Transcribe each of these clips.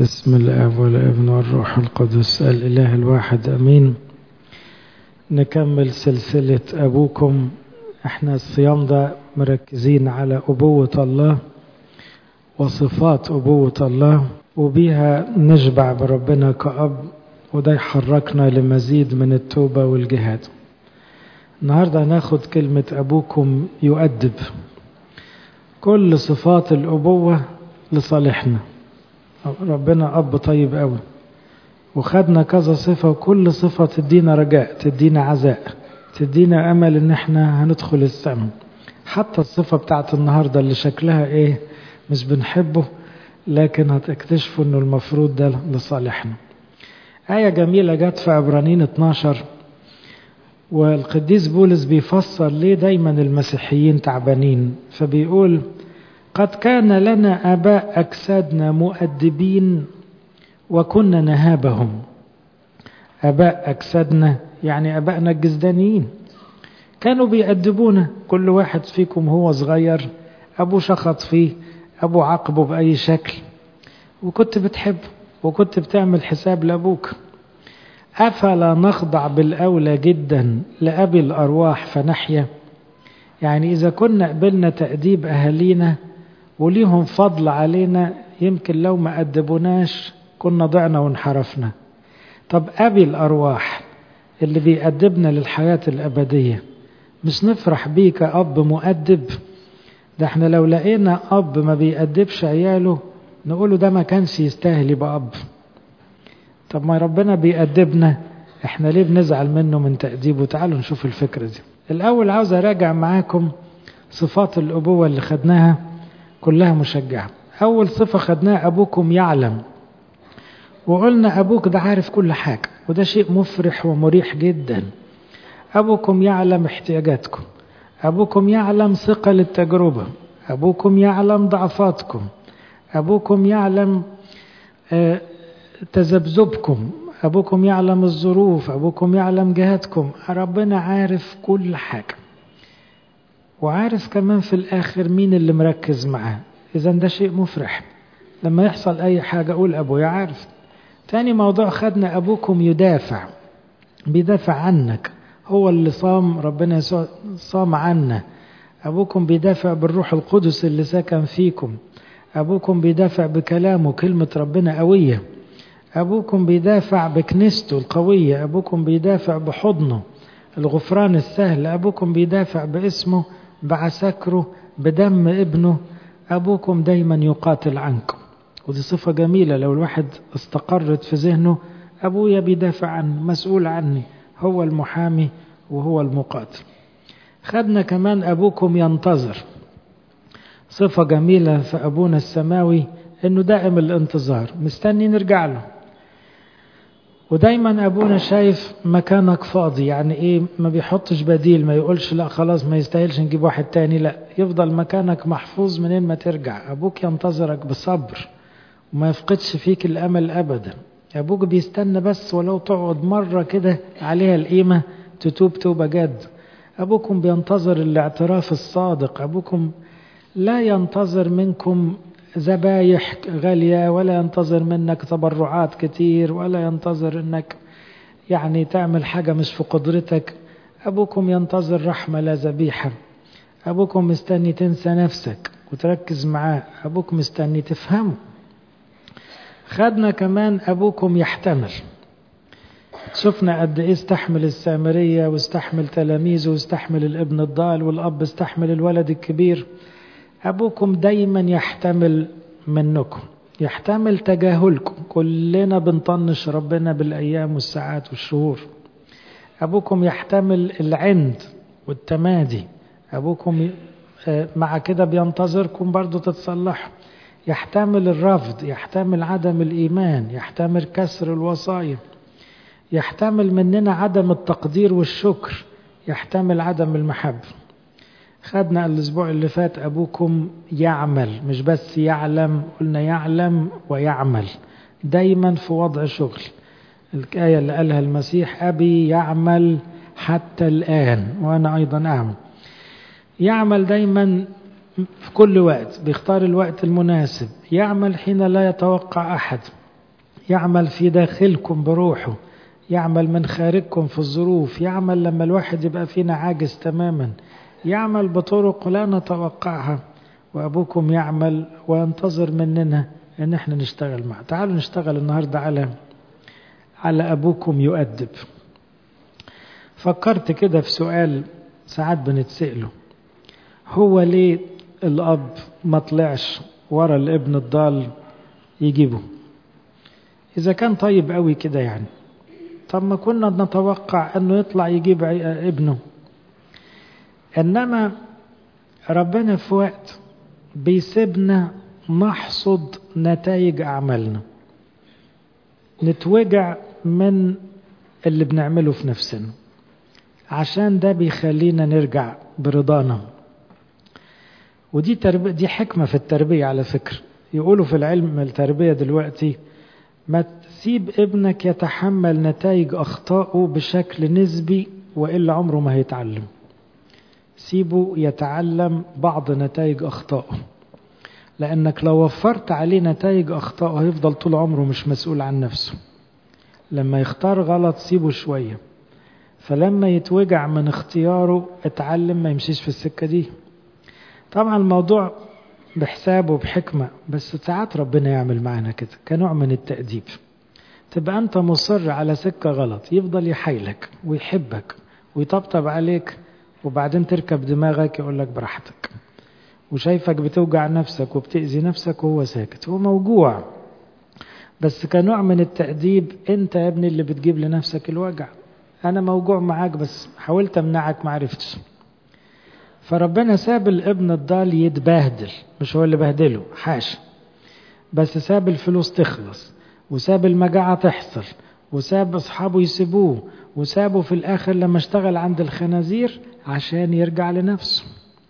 بسم الاب والابن والروح القدس الاله الواحد امين نكمل سلسله ابوكم احنا الصيام ده مركزين على ابوه الله وصفات ابوه الله وبيها نشبع بربنا كاب وده يحركنا لمزيد من التوبه والجهاد النهارده هناخد كلمه ابوكم يؤدب كل صفات الابوه لصالحنا ربنا أب طيب قوي وخدنا كذا صفة وكل صفة تدينا رجاء تدينا عزاء تدينا أمل إن إحنا هندخل السماء حتى الصفة بتاعت النهاردة اللي شكلها إيه مش بنحبه لكن هتكتشفوا إنه المفروض ده لصالحنا آية جميلة جت في عبرانيين 12 والقديس بولس بيفسر ليه دايما المسيحيين تعبانين فبيقول قد كان لنا آباء أجسادنا مؤدبين وكنا نهابهم آباء أجسادنا يعني آبائنا الجسدانيين كانوا بيأدبونا كل واحد فيكم هو صغير أبوه شخط فيه أبوه عاقبه بأي شكل وكنت بتحبه وكنت بتعمل حساب لأبوك أفلا نخضع بالأولى جدا لأبي الأرواح فنحيا يعني إذا كنا قبلنا تأديب أهالينا وليهم فضل علينا يمكن لو ما أدبوناش كنا ضعنا وانحرفنا طب أبي الأرواح اللي بيأدبنا للحياة الأبدية مش نفرح بيه كأب مؤدب ده احنا لو لقينا أب ما بيأدبش عياله نقوله ده ما كانش يستاهل يبقى أب طب ما ربنا بيأدبنا احنا ليه بنزعل منه من تأديبه تعالوا نشوف الفكرة دي الأول عاوز أراجع معاكم صفات الأبوة اللي خدناها كلها مشجعة أول صفة خدناها أبوكم يعلم وقلنا أبوك ده عارف كل حاجة وده شيء مفرح ومريح جدا أبوكم يعلم احتياجاتكم أبوكم يعلم ثقل التجربة أبوكم يعلم ضعفاتكم أبوكم يعلم آه تذبذبكم أبوكم يعلم الظروف أبوكم يعلم جهاتكم ربنا عارف كل حاجة وعارف كمان في الآخر مين اللي مركز معاه إذا ده شيء مفرح لما يحصل أي حاجة أقول أبويا عارف تاني موضوع خدنا أبوكم يدافع بيدافع عنك هو اللي صام ربنا يسوع صام عنا أبوكم بيدافع بالروح القدس اللي سكن فيكم أبوكم بيدافع بكلامه كلمة ربنا قوية أبوكم بيدافع بكنيسته القوية أبوكم بيدافع بحضنه الغفران السهل أبوكم بيدافع باسمه بعساكره بدم ابنه أبوكم دايما يقاتل عنكم ودي صفة جميلة لو الواحد استقرت في ذهنه أبويا بيدافع عني مسؤول عني هو المحامي وهو المقاتل خدنا كمان أبوكم ينتظر صفة جميلة في أبونا السماوي أنه دائم الانتظار مستني نرجع له ودايما ابونا شايف مكانك فاضي يعني ايه ما بيحطش بديل ما يقولش لا خلاص ما يستاهلش نجيب واحد تاني لا يفضل مكانك محفوظ منين ما ترجع ابوك ينتظرك بصبر وما يفقدش فيك الامل ابدا ابوك بيستنى بس ولو تقعد مرة كده عليها القيمة تتوب توبة جد ابوكم بينتظر الاعتراف الصادق ابوكم لا ينتظر منكم ذبايح غالية ولا ينتظر منك تبرعات كتير ولا ينتظر انك يعني تعمل حاجة مش في قدرتك أبوكم ينتظر رحمة لا ذبيحة أبوكم مستني تنسى نفسك وتركز معاه أبوك مستني تفهمه خدنا كمان أبوكم يحتمل شفنا قد إيه استحمل السامرية واستحمل تلاميذه واستحمل الابن الضال والأب استحمل الولد الكبير أبوكم دايما يحتمل منكم يحتمل تجاهلكم كلنا بنطنش ربنا بالأيام والساعات والشهور أبوكم يحتمل العند والتمادي أبوكم مع كده بينتظركم برضو تتصلحوا يحتمل الرفض يحتمل عدم الإيمان يحتمل كسر الوصايا يحتمل مننا عدم التقدير والشكر يحتمل عدم المحبه خدنا الأسبوع اللي فات أبوكم يعمل مش بس يعلم قلنا يعلم ويعمل دايما في وضع شغل الآية اللي قالها المسيح أبي يعمل حتى الآن وأنا أيضا أعمل يعمل دايما في كل وقت بيختار الوقت المناسب يعمل حين لا يتوقع أحد يعمل في داخلكم بروحه يعمل من خارجكم في الظروف يعمل لما الواحد يبقى فينا عاجز تماما يعمل بطرق لا نتوقعها وأبوكم يعمل وينتظر مننا ان احنا نشتغل معه تعالوا نشتغل النهاردة على على أبوكم يؤدب فكرت كده في سؤال ساعات بنتسأله هو ليه الأب ما طلعش ورا الابن الضال يجيبه إذا كان طيب قوي كده يعني طب ما كنا نتوقع أنه يطلع يجيب ابنه إنما ربنا في وقت بيسيبنا نحصد نتائج أعمالنا نتوجع من اللي بنعمله في نفسنا عشان ده بيخلينا نرجع برضانا ودي تربية دي حكمة في التربية على فكرة يقولوا في العلم التربية دلوقتي ما تسيب ابنك يتحمل نتائج أخطائه بشكل نسبي وإلا عمره ما هيتعلم سيبه يتعلم بعض نتائج أخطائه لأنك لو وفرت عليه نتائج أخطائه هيفضل طول عمره مش مسؤول عن نفسه لما يختار غلط سيبه شوية فلما يتوجع من اختياره اتعلم ما يمشيش في السكة دي طبعا الموضوع بحساب وبحكمة بس ساعات ربنا يعمل معنا كده كنوع من التأديب تبقى أنت مصر على سكة غلط يفضل يحايلك ويحبك ويطبطب عليك وبعدين تركب دماغك يقول لك براحتك وشايفك بتوجع نفسك وبتأذي نفسك وهو ساكت هو موجوع بس كنوع من التأديب انت يا ابني اللي بتجيب لنفسك الوجع انا موجوع معاك بس حاولت امنعك معرفتش فربنا ساب الابن الضال يتبهدل مش هو اللي بهدله حاشا بس ساب الفلوس تخلص وساب المجاعة تحصل وساب أصحابه يسيبوه وسابه في الآخر لما اشتغل عند الخنازير عشان يرجع لنفسه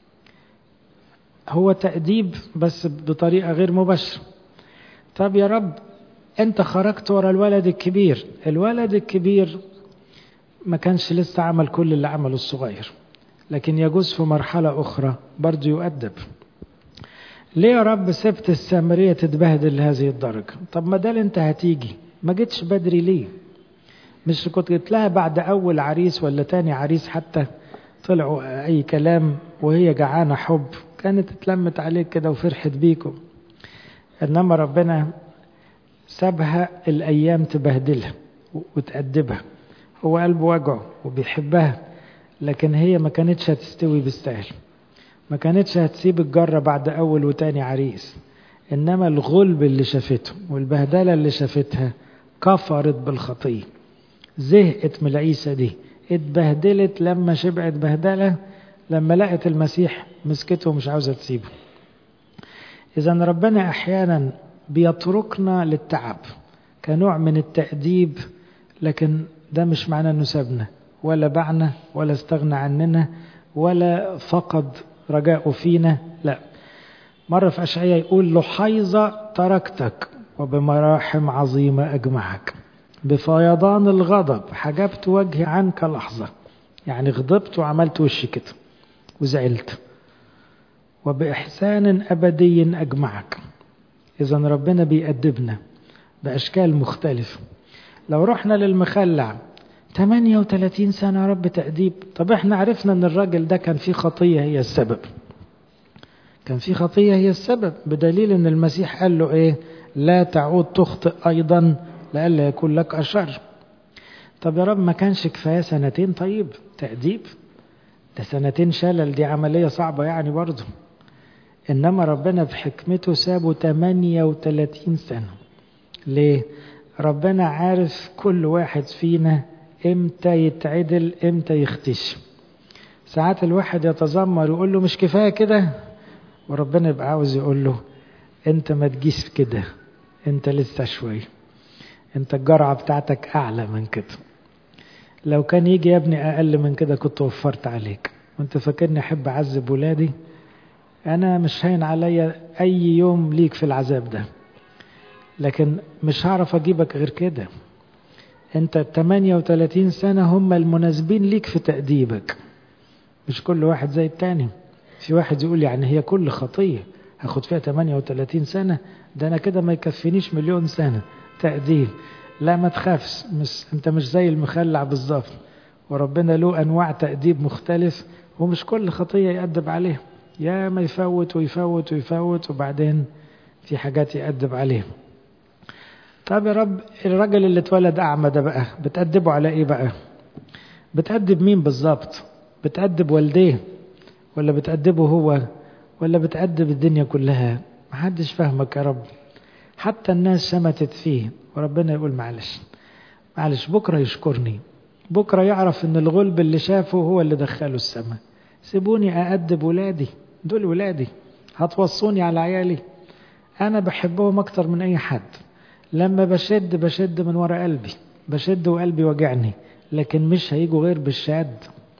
هو تأديب بس بطريقة غير مباشرة طب يا رب انت خرجت ورا الولد الكبير الولد الكبير ما كانش لسه عمل كل اللي عمله الصغير لكن يجوز في مرحلة أخرى برضه يؤدب ليه يا رب سبت السامرية تتبهدل لهذه الدرجة طب ما ده انت هتيجي ما جيتش بدري ليه مش كنت قلت لها بعد أول عريس ولا تاني عريس حتى طلعوا أي كلام وهي جعانة حب كانت اتلمت عليك كده وفرحت بيكم إنما ربنا سابها الأيام تبهدلها وتأدبها هو قلبه وجعه وبيحبها لكن هي ما كانتش هتستوي بالسهل ما كانتش هتسيب الجرة بعد أول وتاني عريس إنما الغلب اللي شافته والبهدلة اللي شافتها كفرت بالخطية زهقت من العيسى دي اتبهدلت لما شبعت بهدلة لما لقت المسيح مسكته ومش عاوزة تسيبه إذا ربنا أحيانا بيتركنا للتعب كنوع من التأديب لكن ده مش معناه انه سابنا ولا باعنا ولا استغنى عننا ولا فقد رجاءه فينا لا مرة في أشعية يقول لحيظة تركتك وبمراحم عظيمة أجمعك بفيضان الغضب حجبت وجهي عنك لحظة يعني غضبت وعملت وشي كده وزعلت وبإحسان أبدي أجمعك إذا ربنا بيأدبنا بأشكال مختلفة لو رحنا للمخلع 38 سنة يا رب تأديب طب احنا عرفنا ان الراجل ده كان فيه خطية هي السبب كان فيه خطية هي السبب بدليل ان المسيح قال له ايه لا تعود تخطئ ايضا لألا يكون لك أشر طب يا رب ما كانش كفاية سنتين طيب تأديب ده سنتين شلل دي عملية صعبة يعني برضه إنما ربنا بحكمته سابه 38 سنة ليه؟ ربنا عارف كل واحد فينا امتى يتعدل امتى يختش ساعات الواحد يتذمر يقول له مش كفاية كده وربنا يبقى عاوز يقول له انت ما تجيش كده انت لسه شوية انت الجرعة بتاعتك اعلى من كده لو كان يجي يا ابني اقل من كده كنت وفرت عليك وانت فاكرني احب اعذب ولادي انا مش هين عليا اي يوم ليك في العذاب ده لكن مش هعرف اجيبك غير كده انت 38 سنة هم المناسبين ليك في تأديبك مش كل واحد زي التاني في واحد يقول يعني هي كل خطية هاخد فيها 38 سنة ده انا كده ما يكفينيش مليون سنة تأديب لا ما تخافش مش انت مش زي المخلع بالظبط وربنا له انواع تأديب مختلف ومش كل خطية يأدب عليها يا ما يفوت ويفوت ويفوت وبعدين في حاجات يأدب عليها طب يا رب الراجل اللي اتولد أعمى ده بقى بتأدبه على إيه بقى بتأدب مين بالظبط بتأدب والديه ولا بتأدبه هو ولا بتأدب الدنيا كلها محدش فاهمك يا رب حتى الناس شمتت فيه وربنا يقول معلش معلش بكرة يشكرني بكرة يعرف ان الغلب اللي شافه هو اللي دخله السماء سيبوني أأدب ولادي دول ولادي هتوصوني على عيالي أنا بحبهم أكتر من أي حد لما بشد بشد من ورا قلبي بشد وقلبي وجعني لكن مش هيجوا غير بالشد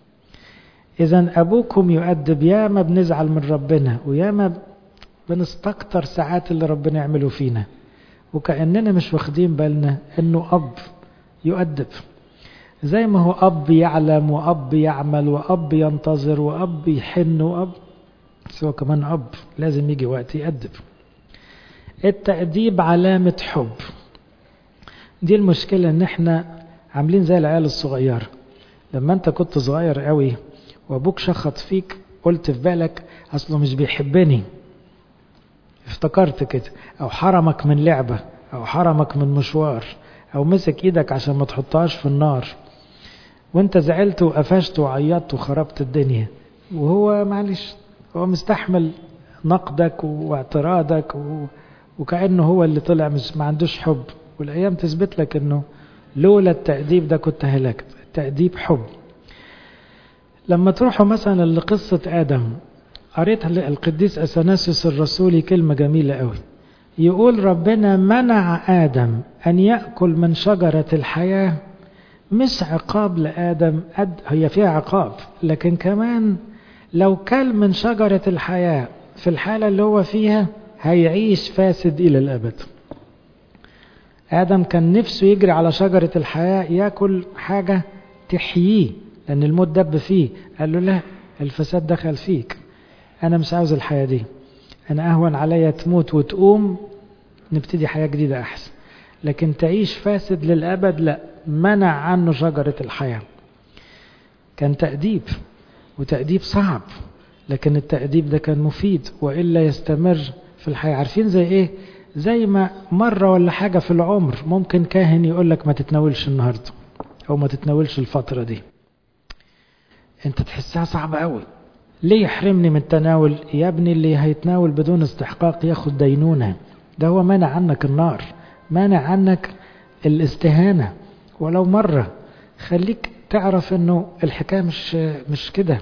إذا أبوكم يؤدب ياما بنزعل من ربنا وياما بنستكتر ساعات اللي ربنا يعمله فينا وكأننا مش واخدين بالنا إنه أب يؤدب زي ما هو أب يعلم وأب يعمل وأب ينتظر وأب يحن وأب بس هو كمان أب لازم يجي وقت يأدب التأديب علامة حب دي المشكلة ان احنا عاملين زي العيال الصغيرة لما انت كنت صغير قوي وابوك شخط فيك قلت في بالك اصله مش بيحبني افتكرت كده او حرمك من لعبة او حرمك من مشوار او مسك ايدك عشان ما تحطهاش في النار وانت زعلت وقفشت وعيطت وخربت الدنيا وهو معلش هو مستحمل نقدك واعتراضك و... وكأنه هو اللي طلع مش ما عندوش حب والأيام تثبت لك أنه لولا التأديب ده كنت هلكت التأديب حب لما تروحوا مثلا لقصة آدم قريت القديس أثناسيوس الرسولي كلمة جميلة قوي يقول ربنا منع آدم أن يأكل من شجرة الحياة مش عقاب لآدم قد هي فيها عقاب لكن كمان لو كل من شجرة الحياة في الحالة اللي هو فيها هيعيش فاسد إلى الأبد آدم كان نفسه يجري على شجرة الحياة يأكل حاجة تحييه لأن الموت دب فيه قال له لا الفساد دخل فيك أنا مش عاوز الحياة دي أنا أهون عليا تموت وتقوم نبتدي حياة جديدة أحسن لكن تعيش فاسد للأبد لا منع عنه شجرة الحياة كان تأديب وتأديب صعب لكن التأديب ده كان مفيد وإلا يستمر في الحياة عارفين زي إيه زي ما مرة ولا حاجة في العمر ممكن كاهن يقول لك ما تتناولش النهاردة أو ما تتناولش الفترة دي أنت تحسها صعبة قوي ليه يحرمني من التناول يا ابني اللي هيتناول بدون استحقاق ياخد دينونة ده هو مانع عنك النار مانع عنك الاستهانة ولو مرة خليك تعرف انه الحكاية مش مش كده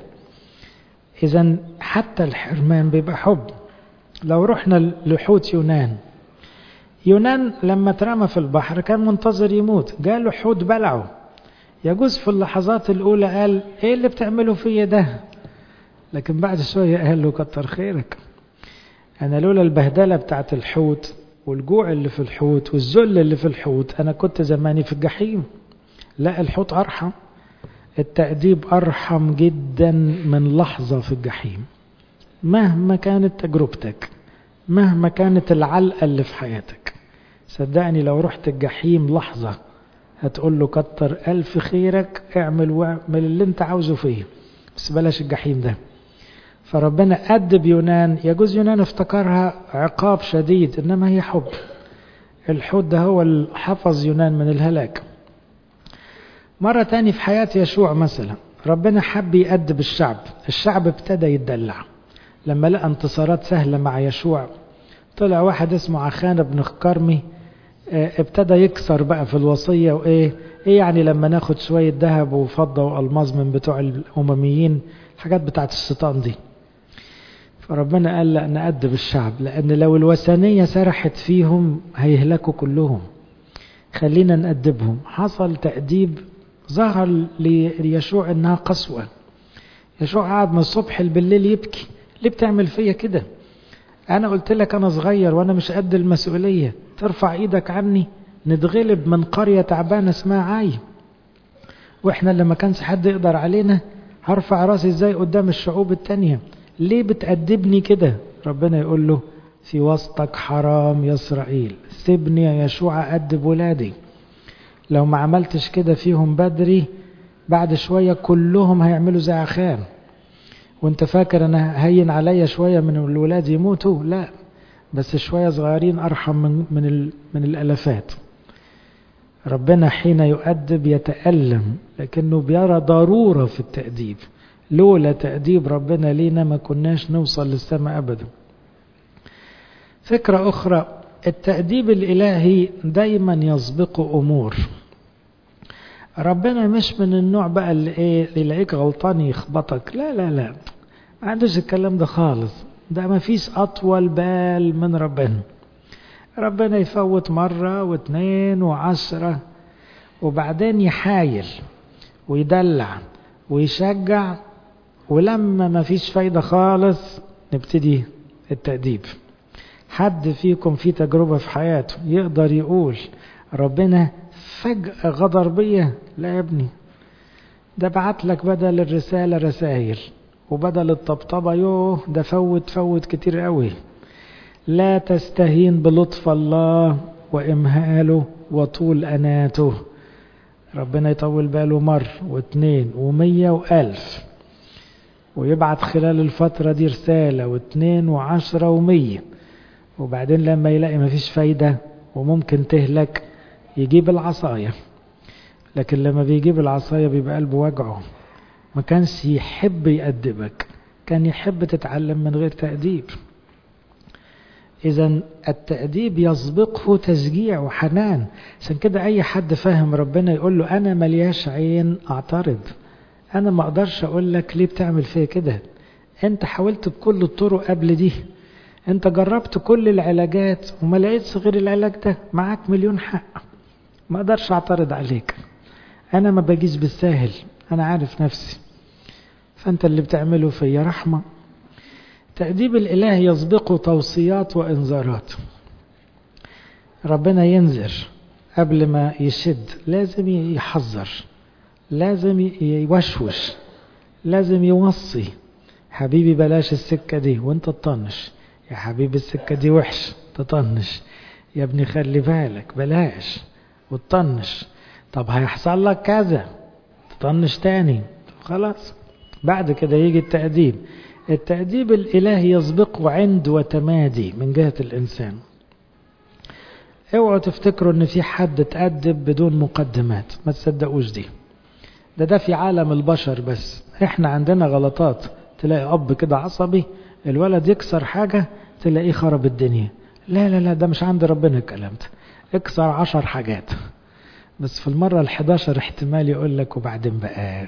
اذا حتى الحرمان بيبقى حب لو رحنا لحوت يونان يونان لما اترمى في البحر كان منتظر يموت جاله حوت بلعه يجوز في اللحظات الأولى قال إيه اللي بتعمله فيا ده لكن بعد شوية قال له كتر خيرك أنا لولا البهدلة بتاعت الحوت والجوع اللي في الحوت والذل اللي في الحوت أنا كنت زماني في الجحيم لا الحوت أرحم التأديب أرحم جدا من لحظة في الجحيم مهما كانت تجربتك مهما كانت العلقة اللي في حياتك صدقني لو رحت الجحيم لحظة هتقول له كتر ألف خيرك اعمل واعمل اللي انت عاوزه فيه بس بلاش الجحيم ده فربنا أدب يونان يجوز يونان افتكرها عقاب شديد إنما هي حب الحوت ده هو اللي حفظ يونان من الهلاك مرة تاني في حياة يشوع مثلا ربنا حب يأدب الشعب الشعب ابتدى يتدلع لما لقى انتصارات سهلة مع يشوع طلع واحد اسمه عخان بن كرمي ابتدى يكسر بقى في الوصية وايه ايه يعني لما ناخد شوية ذهب وفضة والماظ من بتوع الامميين حاجات بتاعت الشيطان دي فربنا قال لا نأدب الشعب لأن لو الوثنية سرحت فيهم هيهلكوا كلهم خلينا نأدبهم حصل تأديب ظهر ليشوع انها قسوة يشوع قعد من الصبح بالليل يبكي ليه بتعمل فيا كده انا قلت لك انا صغير وانا مش قد المسؤولية ترفع ايدك عني نتغلب من قرية تعبانة اسمها عاي واحنا اللي ما كانش حد يقدر علينا هرفع راسي ازاي قدام الشعوب التانية ليه بتأدبني كده ربنا يقول له في وسطك حرام يا إسرائيل سيبني يا يشوع أدب ولادي لو ما عملتش كده فيهم بدري بعد شوية كلهم هيعملوا زي عخان وانت فاكر انا هين عليا شوية من الولاد يموتوا لا بس شوية صغيرين ارحم من, من, من الالافات ربنا حين يؤدب يتألم لكنه بيرى ضرورة في التأديب لولا تأديب ربنا لينا ما كناش نوصل للسماء أبدا فكرة أخرى التأديب الإلهي دايما يسبق أمور ربنا مش من النوع بقى اللي ايه اللي يلاقيك غلطان يخبطك لا لا لا ما عندوش الكلام ده خالص ده ما فيش أطول بال من ربنا ربنا يفوت مرة واثنين وعشرة وبعدين يحايل ويدلع ويشجع ولما ما فيش فايدة خالص نبتدي التأديب حد فيكم في تجربة في حياته يقدر يقول ربنا فجأة غدر بيا لا يا ابني ده بعت لك بدل الرسالة رسائل وبدل الطبطبة يوه ده فوت فوت كتير قوي لا تستهين بلطف الله وإمهاله وطول أناته ربنا يطول باله مر واثنين ومية وألف ويبعت خلال الفترة دي رسالة واثنين وعشرة ومية وبعدين لما يلاقي مفيش فايدة وممكن تهلك يجيب العصاية لكن لما بيجيب العصاية بيبقى قلبه وجعه ما كانش يحب يأدبك كان يحب تتعلم من غير تأديب إذا التأديب يسبقه تشجيع وحنان عشان كده أي حد فاهم ربنا يقول له أنا ملياش عين أعترض أنا ما أقدرش أقول لك ليه بتعمل فيا كده أنت حاولت بكل الطرق قبل دي أنت جربت كل العلاجات وما لقيتش غير العلاج ده معاك مليون حق ما أقدرش أعترض عليك أنا ما بجيش بالساهل أنا عارف نفسي فأنت اللي بتعمله فيا رحمة تأديب الإله يسبقه توصيات وإنذارات ربنا ينذر قبل ما يشد لازم يحذر لازم يوشوش لازم يوصي حبيبي بلاش السكة دي وانت تطنش يا حبيبي السكة دي وحش تطنش يا ابني خلي بالك بلاش وتطنش طب هيحصل لك كذا تطنش تاني خلاص بعد كده يجي التأديب التأديب الإلهي يسبقه عند وتمادي من جهة الإنسان اوعوا تفتكروا ان في حد تأدب بدون مقدمات ما تصدقوش دي ده ده في عالم البشر بس احنا عندنا غلطات تلاقي اب كده عصبي الولد يكسر حاجة تلاقيه خرب الدنيا لا لا لا ده مش عند ربنا الكلام ده اكسر عشر حاجات بس في المرة الحداشر احتمال يقول لك وبعدين بقى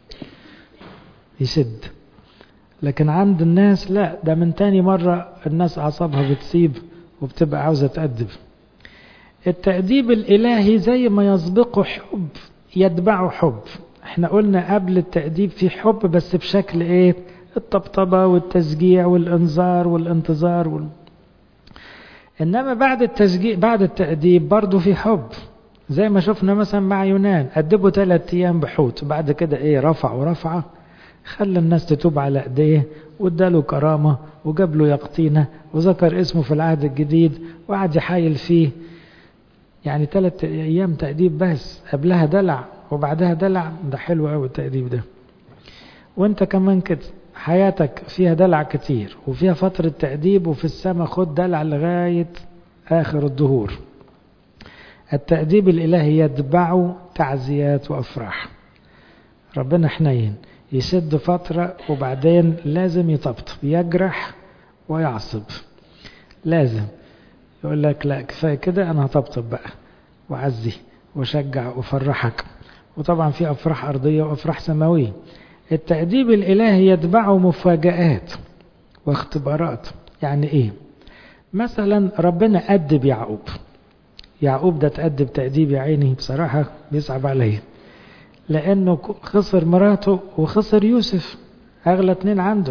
يشد لكن عند الناس لا ده من تاني مرة الناس أعصابها بتسيب وبتبقى عاوزة تأدب التأديب الإلهي زي ما يسبقه حب يتبعه حب احنا قلنا قبل التأديب في حب بس بشكل ايه الطبطبة والتشجيع والإنذار والانتظار وال... إنما بعد التشجيع بعد التأديب برضه في حب زي ما شفنا مثلا مع يونان أدبوا ثلاث أيام بحوت وبعد كده إيه رفع ورفعه خلى الناس تتوب على ايديه واداله كرامة وجاب له يقطينة وذكر اسمه في العهد الجديد وقعد يحايل فيه يعني ثلاث ايام تأديب بس قبلها دلع وبعدها دلع ده حلو قوي التأديب ده وانت كمان كده حياتك فيها دلع كتير وفيها فترة تأديب وفي السماء خد دلع لغاية آخر الدهور التأديب الإلهي يتبعه تعزيات وأفراح ربنا حنين يسد فترة وبعدين لازم يطبطب يجرح ويعصب لازم يقول لك لا كفاية كده أنا هطبطب بقى وعزي وشجع وفرحك وطبعا في أفراح أرضية وأفراح سماوية التأديب الإلهي يتبعه مفاجآت واختبارات يعني إيه مثلا ربنا أدب يعقوب يعقوب ده تأدب تأديب يا عيني بصراحة بيصعب عليه لأنه خسر مراته وخسر يوسف أغلى اتنين عنده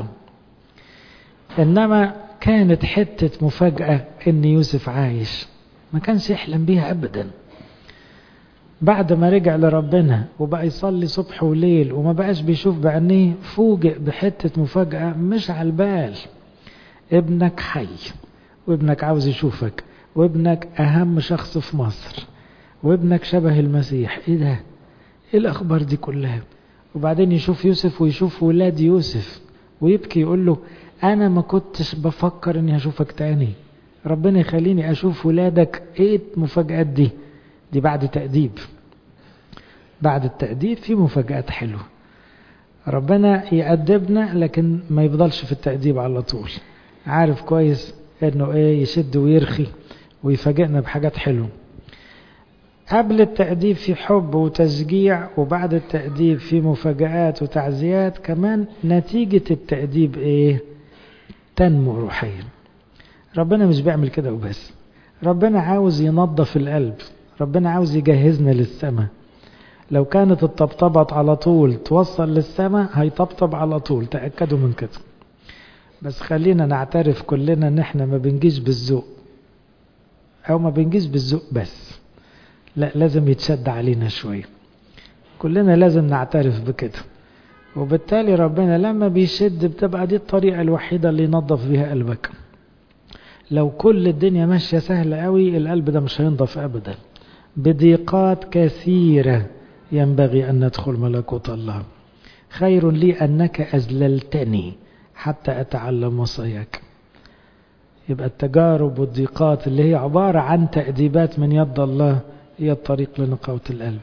إنما كانت حتة مفاجأة إن يوسف عايش ما كانش يحلم بيها أبدا بعد ما رجع لربنا وبقى يصلي صبح وليل وما بقاش بيشوف بعينيه فوجئ بحتة مفاجأة مش على البال ابنك حي وابنك عاوز يشوفك وابنك أهم شخص في مصر وابنك شبه المسيح ايه ده ايه الأخبار دي كلها وبعدين يشوف يوسف ويشوف ولاد يوسف ويبكي يقول له أنا ما كنتش بفكر إني هشوفك تاني ربنا يخليني أشوف ولادك إيه المفاجآت دي دي بعد تأديب بعد التأديب في مفاجآت حلوة ربنا يأدبنا لكن ما يفضلش في التأديب على طول عارف كويس إنه إيه يشد ويرخي ويفاجئنا بحاجات حلوة قبل التأديب في حب وتشجيع وبعد التأديب في مفاجآت وتعزيات كمان نتيجة التأديب إيه تنمو روحيا ربنا مش بيعمل كده وبس ربنا عاوز ينظف القلب ربنا عاوز يجهزنا للسماء لو كانت الطبطبة على طول توصل للسماء هيطبطب على طول تأكدوا من كده بس خلينا نعترف كلنا ان احنا ما بنجيش بالذوق او ما بنجيش بالذوق بس لا لازم يتشد علينا شوية كلنا لازم نعترف بكده وبالتالي ربنا لما بيشد بتبقى دي الطريقة الوحيدة اللي ينظف بيها قلبك لو كل الدنيا ماشية سهلة قوي القلب ده مش هينضف أبدا بضيقات كثيرة ينبغي أن ندخل ملكوت الله خير لي أنك أذللتني حتى أتعلم وصاياك يبقى التجارب والضيقات اللي هي عبارة عن تأديبات من يد الله هي الطريق لنقاوة القلب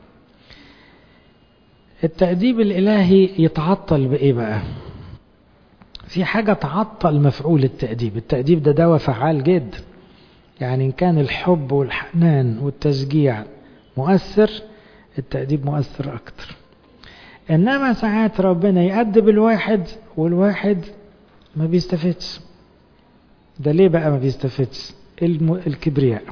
التأديب الإلهي يتعطل بإيه بقى في حاجة تعطل مفعول التأديب التأديب ده دواء فعال جدا يعني إن كان الحب والحنان والتشجيع مؤثر التأديب مؤثر أكتر إنما ساعات ربنا يأدب الواحد والواحد ما بيستفدش ده ليه بقى ما بيستفدش الم... الكبرياء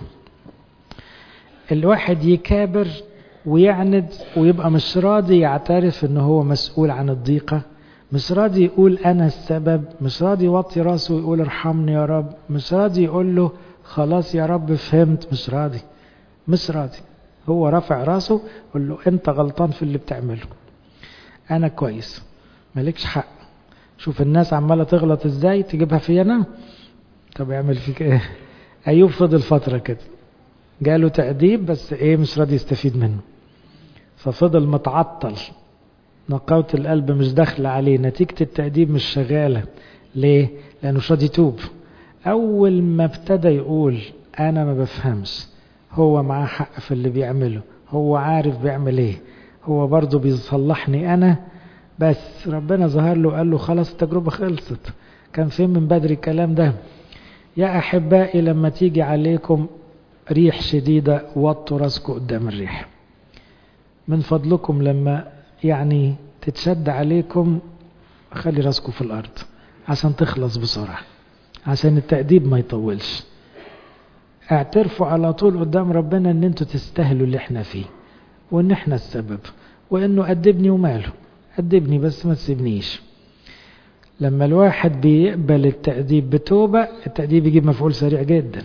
الواحد يكابر ويعند ويبقى مش راضي يعترف ان هو مسؤول عن الضيقة مش راضي يقول انا السبب مش راضي يوطي راسه ويقول ارحمني يا رب مش راضي يقول له خلاص يا رب فهمت مش راضي مش راضي هو رافع راسه يقول له انت غلطان في اللي بتعمله انا كويس مالكش حق شوف الناس عمالة تغلط ازاي تجيبها في انا طب يعمل فيك ايه ايوب فضل فترة كده جاله تأديب بس ايه مش راضي يستفيد منه ففضل متعطل نقاوة القلب مش داخلة عليه نتيجة التأديب مش شغالة ليه لأنه مش راضي يتوب أول ما ابتدى يقول أنا ما بفهمش هو معاه حق في اللي بيعمله هو عارف بيعمل ايه هو برضه بيصلحني أنا بس ربنا ظهر له قال له خلاص التجربة خلصت كان فين من بدري الكلام ده يا أحبائي لما تيجي عليكم ريح شديدة وطوا راسكم قدام الريح من فضلكم لما يعني تتشد عليكم خلي راسكم في الأرض عشان تخلص بسرعة عشان التأديب ما يطولش اعترفوا على طول قدام ربنا ان انتوا تستاهلوا اللي احنا فيه وان احنا السبب وانه أدبني وماله أدبني بس ما تسيبنيش لما الواحد بيقبل التأديب بتوبة التأديب يجيب مفعول سريع جدا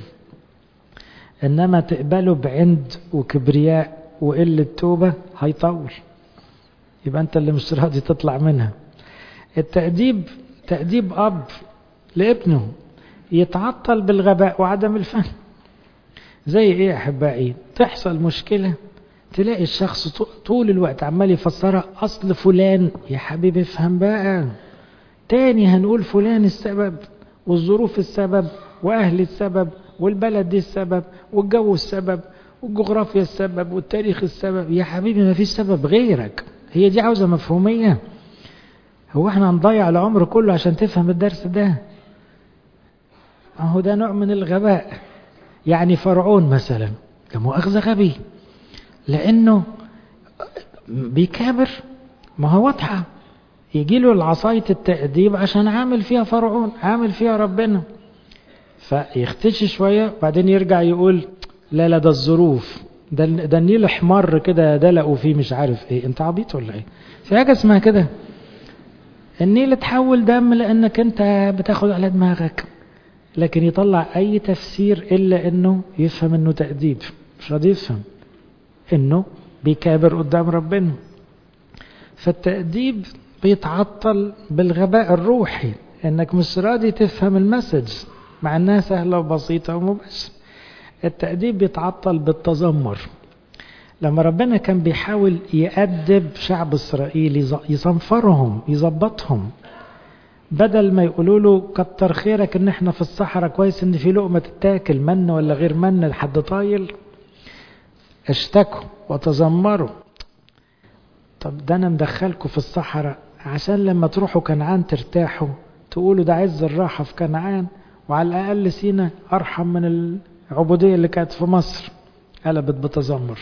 إنما تقبله بعند وكبرياء وقلة توبة هيطول يبقى أنت اللي مش راضي تطلع منها التأديب تأديب أب لابنه يتعطل بالغباء وعدم الفهم زي ايه يا احبائي تحصل مشكلة تلاقي الشخص طول الوقت عمال يفسرها اصل فلان يا حبيبي افهم بقى تاني هنقول فلان السبب والظروف السبب واهل السبب والبلد دي السبب والجو السبب والجغرافيا السبب والتاريخ السبب يا حبيبي ما فيش سبب غيرك هي دي عاوزة مفهومية هو احنا هنضيع العمر كله عشان تفهم الدرس ده اهو ده نوع من الغباء يعني فرعون مثلا ده مؤاخذة غبي لانه بيكابر ما هو واضحة يجي له العصاية التأديب عشان عامل فيها فرعون عامل فيها ربنا فيختشي شوية بعدين يرجع يقول لا لا ده الظروف ده, ده النيل احمر كده دلقوا فيه مش عارف ايه انت عبيط ولا ايه في حاجة اسمها كده النيل اتحول دم لانك انت بتاخد على دماغك لكن يطلع اي تفسير الا انه يفهم انه تأديب مش راضي يفهم انه بيكابر قدام ربنا فالتأديب بيتعطل بالغباء الروحي انك مش راضي تفهم المسج مع انها سهلة وبسيطة ومباشرة التأديب بيتعطل بالتذمر لما ربنا كان بيحاول يأدب شعب إسرائيل يصنفرهم يظبطهم بدل ما يقولوا له كتر خيرك ان احنا في الصحراء كويس ان في لقمة تتاكل من ولا غير من لحد طايل اشتكوا وتذمروا طب ده انا مدخلكم في الصحراء عشان لما تروحوا كنعان ترتاحوا تقولوا ده عز الراحة في كنعان وعلى الأقل سينا أرحم من العبودية اللي كانت في مصر قلبت بتذمر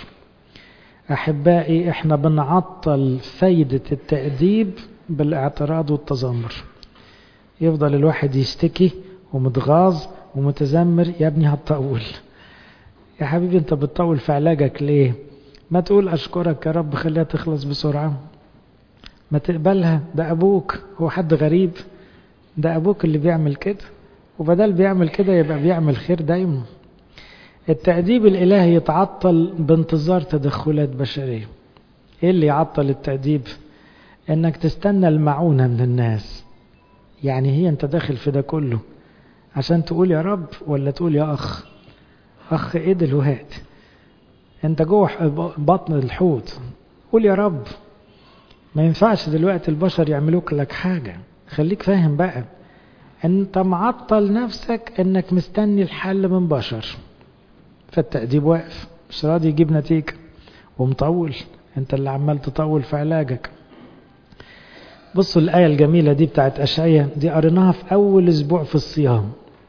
أحبائي إحنا بنعطل فايدة التأديب بالاعتراض والتذمر يفضل الواحد يشتكي ومتغاظ ومتذمر يا ابني هتطول يا حبيبي انت بتطول في علاجك ليه ما تقول أشكرك يا رب خليها تخلص بسرعة ما تقبلها ده أبوك هو حد غريب ده أبوك اللي بيعمل كده وبدل بيعمل كده يبقى بيعمل خير دايما التأديب الإلهي يتعطل بانتظار تدخلات بشرية إيه اللي يعطل التأديب إنك تستنى المعونة من الناس يعني هي أنت داخل في ده كله عشان تقول يا رب ولا تقول يا أخ أخ إيه دلوقتي أنت جوه بطن الحوت قول يا رب ما ينفعش دلوقتي البشر يعملوك لك حاجة خليك فاهم بقى انت معطل نفسك انك مستني الحل من بشر فالتأديب واقف مش راضي يجيب نتيجة ومطول انت اللي عمال تطول في علاجك بصوا الآية الجميلة دي بتاعت أشعية دي قريناها في أول أسبوع في الصيام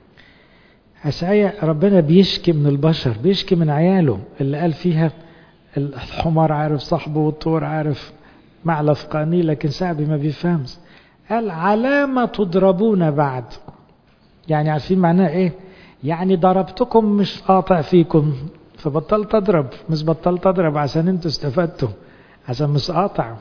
أشعية ربنا بيشكي من البشر بيشكي من عياله اللي قال فيها الحمار عارف صاحبه والطور عارف معلف قاني لكن شعبي ما بيفهمش قال علامة تضربون بعد يعني عارفين معناها ايه يعني ضربتكم مش قاطع فيكم فبطلت اضرب مش بطلت اضرب عشان انتوا استفدتوا عشان مش قاطع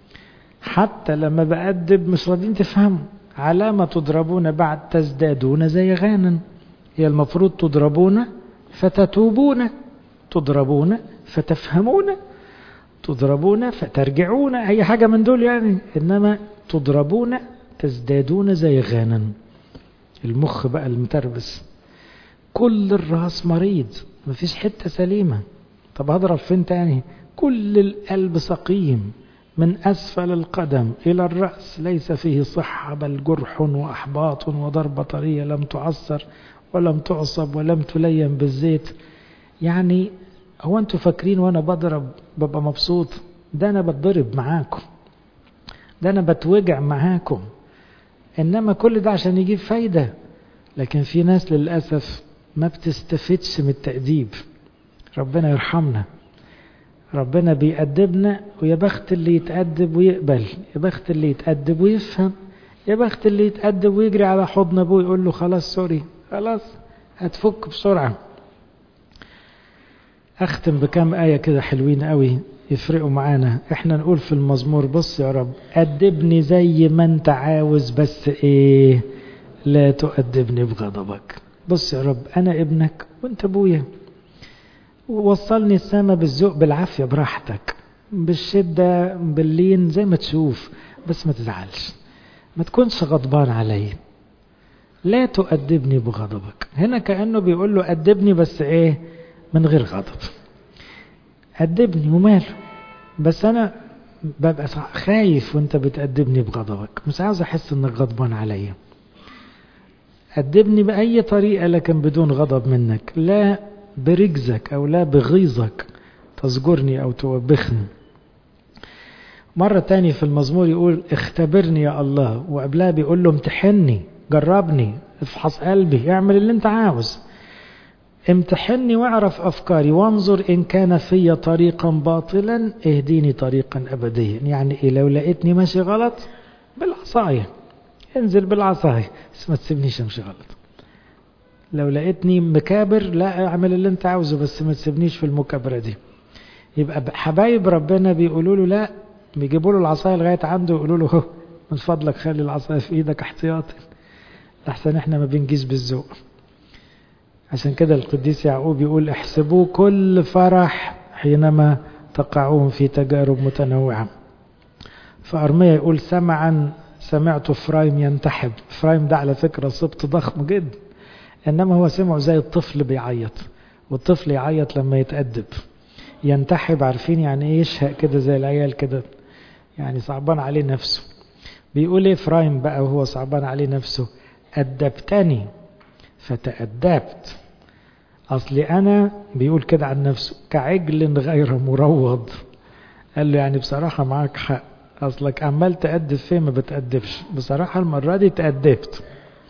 حتى لما بأدب مش راضيين تفهموا علامة تضربون بعد تزدادون زي غانا هي المفروض تضربون فتتوبون تضربون فتفهمون تضربون فترجعون أي حاجة من دول يعني إنما تضربون تزدادون زي غانا المخ بقى المتربس كل الراس مريض مفيش حتة سليمة طب هضرب فين تاني كل القلب سقيم من أسفل القدم إلى الرأس ليس فيه صحة بل جرح وأحباط وضربة طرية لم تعصر ولم تعصب ولم تلين بالزيت يعني هو أنتوا فاكرين وأنا بضرب ببقى مبسوط ده أنا بتضرب معاكم ده أنا بتوجع معاكم إنما كل ده عشان يجيب فايدة لكن في ناس للأسف ما بتستفدش من التأديب ربنا يرحمنا ربنا بيأدبنا ويا بخت اللي يتأدب ويقبل يا بخت اللي يتأدب ويفهم يا بخت اللي يتأدب ويجري على حضن أبوه يقول له خلاص سوري خلاص هتفك بسرعة أختم بكام آية كده حلوين قوي يفرقوا معانا احنا نقول في المزمور بص يا رب أدبني زي ما انت عاوز بس ايه لا تؤدبني بغضبك بص يا رب أنا ابنك وانت أبويا ووصلني السما بالذوق بالعافية براحتك بالشدة باللين زي ما تشوف بس ما تزعلش ما تكونش غضبان علي لا تؤدبني بغضبك هنا كأنه بيقول له أدبني بس ايه من غير غضب أدبني وماله بس أنا ببقى خايف وانت بتأدبني بغضبك مش عاوز أحس انك غضبان عليا أدبني بأي طريقة لكن بدون غضب منك لا برجزك أو لا بغيظك تزجرني أو توبخني مرة تاني في المزمور يقول اختبرني يا الله وقبلها بيقول له امتحني جربني افحص قلبي اعمل اللي انت عاوز امتحني واعرف أفكاري وانظر إن كان في طريقا باطلا اهديني طريقا أبديا يعني إيه لو لقيتني ماشي غلط بالعصاية انزل بالعصاية بس ما تسيبنيش امشي غلط لو لقيتني مكابر لا اعمل اللي انت عاوزه بس ما تسيبنيش في المكابرة دي يبقى حبايب ربنا بيقولوا له لا بيجيبوا له العصاية لغاية عنده ويقولوا له هو من فضلك خلي العصاية في ايدك احتياطي لحسن احنا ما بنجيش بالذوق عشان كده القديس يعقوب يقول احسبوه كل فرح حينما تقعون في تجارب متنوعة فأرمية يقول سمعا سمعت فرايم ينتحب فرايم ده على فكرة سبط ضخم جدا إنما هو سمعه زي الطفل بيعيط والطفل يعيط لما يتأدب ينتحب عارفين يعني ايه يشهق كده زي العيال كده يعني صعبان عليه نفسه بيقول ايه فرايم بقى وهو صعبان عليه نفسه أدبتني فتأدبت أصلي أنا بيقول كده عن نفسه كعجل غير مروض قال له يعني بصراحة معاك حق أصلك عمال تأدب فيه ما بتأدبش بصراحة المرة دي تأدبت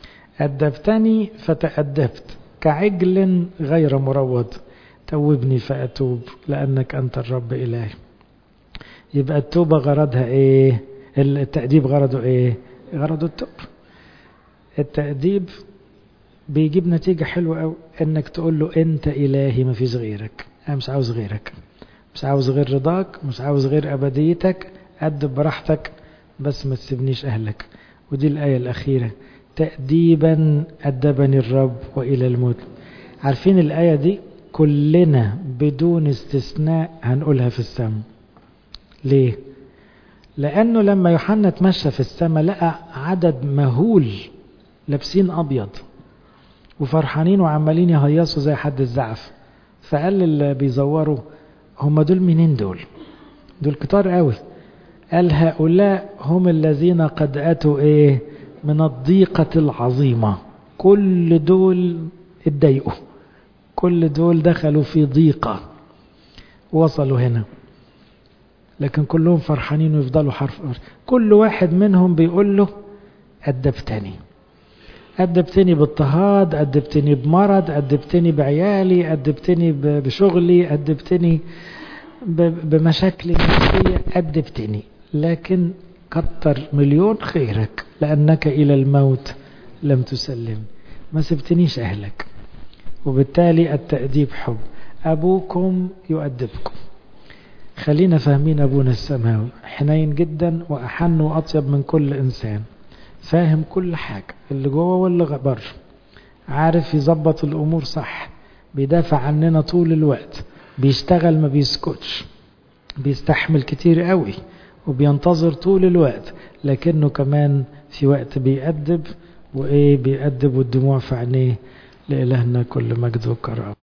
أدبتني فتأدبت كعجل غير مروض توبني فأتوب لأنك أنت الرب إلهي يبقى التوبة غرضها إيه التأديب غرضه إيه غرضه التوب التأديب بيجيب نتيجة حلوة أو إنك تقول له أنت إلهي ما فيش غيرك أنا مش عاوز غيرك مش عاوز غير رضاك مش عاوز غير أبديتك أدب براحتك بس ما تسيبنيش أهلك ودي الآية الأخيرة تأديبا أدبني الرب وإلى الموت عارفين الآية دي كلنا بدون استثناء هنقولها في السماء ليه لأنه لما يوحنا تمشى في السماء لقى عدد مهول لابسين أبيض وفرحانين وعمالين يهيصوا زي حد الزعف فقال اللي بيزوروا هم دول منين دول دول كتار قوي قال هؤلاء هم الذين قد أتوا إيه من الضيقة العظيمة كل دول اتضايقوا كل دول دخلوا في ضيقة وصلوا هنا لكن كلهم فرحانين ويفضلوا حرف كل واحد منهم بيقول له أدبتني أدبتني باضطهاد أدبتني بمرض أدبتني بعيالي أدبتني بشغلي أدبتني بمشاكلي النفسية أدبتني لكن كتر مليون خيرك لأنك إلى الموت لم تسلم ما سبتنيش أهلك وبالتالي التأديب حب أبوكم يؤدبكم خلينا فاهمين أبونا السماوي حنين جدا وأحن وأطيب من كل إنسان فاهم كل حاجة اللي جوه واللي بره عارف يظبط الأمور صح بيدافع عننا طول الوقت بيشتغل ما بيسكتش بيستحمل كتير قوي وبينتظر طول الوقت لكنه كمان في وقت بيأدب وإيه بيأدب والدموع في عينيه لإلهنا كل مجد وكرامه